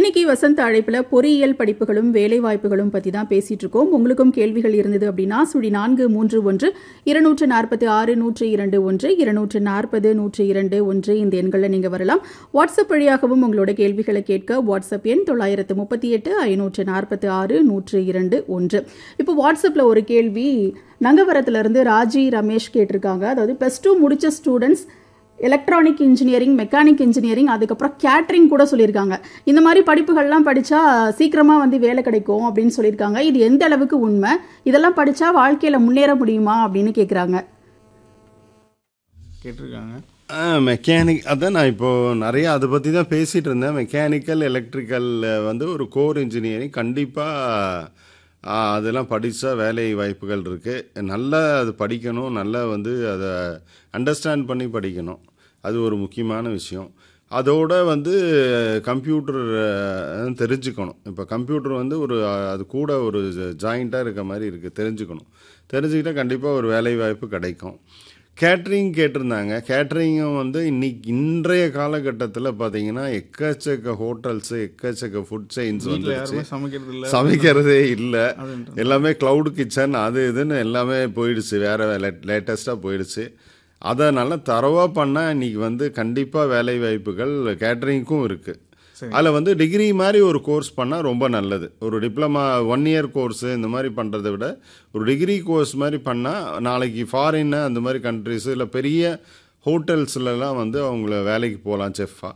இன்னைக்கு வசந்த அழைப்புல பொறியியல் படிப்புகளும் வேலை வாய்ப்புகளும் பத்தி தான் பேசிட்டு இருக்கோம் உங்களுக்கும் கேள்விகள் இருந்தது அப்படின்னா சுழி நான்கு மூன்று ஒன்று இருநூற்று நாற்பத்தி ஆறு நூற்று இரண்டு ஒன்று இருநூற்று நாற்பது நூற்று இரண்டு ஒன்று இந்த எண்களில் நீங்க வரலாம் வாட்ஸ்அப் வழியாகவும் உங்களோட கேள்விகளை கேட்க வாட்ஸ்அப் எண் தொள்ளாயிரத்து முப்பத்தி எட்டு ஐநூற்று நாற்பத்தி ஆறு நூற்று இரண்டு ஒன்று இப்போ வாட்ஸ்அப்ல ஒரு கேள்வி நங்கவரத்துல இருந்து ராஜி ரமேஷ் கேட்டிருக்காங்க அதாவது ப்ளஸ் டூ முடிச்ச students electronic engineering mechanic engineering அதுக்கப்புறம் கேட்ரிங் கூட சொல்லியிருக்காங்க இந்த மாதிரி படிப்புகள்லாம் படித்தா சீக்கிரமாக வந்து வேலை கிடைக்கும் அப்படின்னு சொல்லியிருக்காங்க இது எந்த அளவுக்கு உண்மை இதெல்லாம் படித்தா வாழ்க்கையில் முன்னேற முடியுமா அப்படின்னு கேட்குறாங்க கேட்டிருக்காங்க மெக்கானிக் அதான் நான் இப்போது நிறைய அதை பற்றி தான் பேசிகிட்டு இருந்தேன் மெக்கானிக்கல் எலக்ட்ரிக்கல் வந்து ஒரு கோர் இன்ஜினியரிங் கண்டிப்பாக அதெல்லாம் படித்தா வேலை வாய்ப்புகள் இருக்குது நல்லா அது படிக்கணும் நல்லா வந்து அதை அண்டர்ஸ்டாண்ட் பண்ணி படிக்கணும் அது ஒரு முக்கியமான விஷயம் அதோட வந்து கம்ப்யூட்டர் தெரிஞ்சுக்கணும் இப்போ கம்ப்யூட்டர் வந்து ஒரு அது கூட ஒரு ஜாயிண்ட்டாக இருக்க மாதிரி இருக்குது தெரிஞ்சுக்கணும் தெரிஞ்சுக்கிட்டால் கண்டிப்பாக ஒரு வேலை வாய்ப்பு கிடைக்கும் கேட்ரிங் கேட்டிருந்தாங்க கேட்ரிங்கும் வந்து இன்னைக்கு இன்றைய காலகட்டத்தில் பார்த்தீங்கன்னா எக்கச்சக்க ஹோட்டல்ஸு எக்கச்சக்க ஃபுட் செயின்ஸ் வீட்டில் வந்துருச்சு யாருமே சமைக்கிறது இல்லை சமைக்கிறதே இல்லை அப்படின்றது. எல்லாமே க்ளவுட் கிச்சன் அது இதுன்னு எல்லாமே போயிடுச்சு வேற லேட்டஸ்ட்டாக போயிடுச்சு அதனால தரவாக பண்ணால் இன்னைக்கு வந்து கண்டிப்பாக வேலை வாய்ப்புகள் கேட்டரிங்க்கும் இருக்குது சரி. அதில் வந்து டிகிரி மாதிரி ஒரு கோர்ஸ் பண்ணால் ரொம்ப நல்லது ஒரு டிப்ளமா ஒன் இயர் கோர்ஸு இந்த மாதிரி பண்ணுறதை விட ஒரு டிகிரி கோர்ஸ் மாதிரி பண்ணால் நாளைக்கு ஃபாரின்னு அந்த மாதிரி கண்ட்ரிஸு இல்லை பெரிய ஹோட்டல்ஸ்லலாம் வந்து அவங்கள வேலைக்கு போகலாம் செஃப்பாக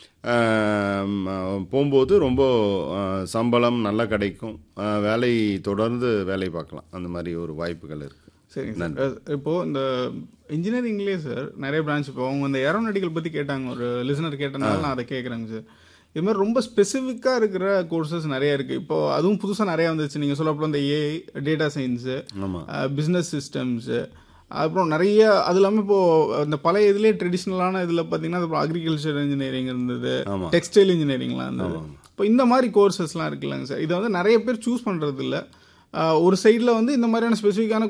போகும்போது ரொம்ப ஆஹ், சம்பளம் நல்லா கிடைக்கும் ஆஹ், வேலை தொடர்ந்து வேலை பார்க்கலாம் அந்த மாதிரி ஒரு வாய்ப்புகள் இருக்குது சரிங்க சார் அஹ் இப்போ இந்த இன்ஜினியரிங்லேயே சார் நிறைய பிரான்ச் இப்போ அவங்க இந்த ஏரோநாட்டிக்கல் பற்றி கேட்டாங்க ஒரு லிசனர் கேட்டனால நான் அதை கேட்குறேங்க சார் இது மாதிரி ரொம்ப ஸ்பெசிஃபிக்காக இருக்கிற கோர்சஸ் நிறைய இருக்குது இப்போ அதுவும் புதுசாக நிறைய வந்துச்சு நீங்கள் சொல்லப்போ இந்த ஏஐ டேட்டா சயின்ஸு ஆமாம் பிஸ்னஸ் சிஸ்டம்ஸு அப்புறம் நிறைய அது இல்லாமல் இப்போது இந்த பழைய இதுலேயே ட்ரெடிஷ்னலான இதில் பார்த்தீங்கன்னா அப்புறம் அக்ரிகல்ச்சர் இன்ஜினியரிங் இருந்தது ஆமாம் டெக்ஸ்டைல் இன்ஜினியரிங்லாம் இருந்தது இப்போ இந்த மாதிரி கோர்சஸ்லாம் இருக்குல்லங்க சார் இதை வந்து நிறைய பேர் சூஸ் பண்ணுறது இல்லை ஒரு சைடில் வந்து இந்த மாதிரியான ஸ்பெசிஃபிக்கான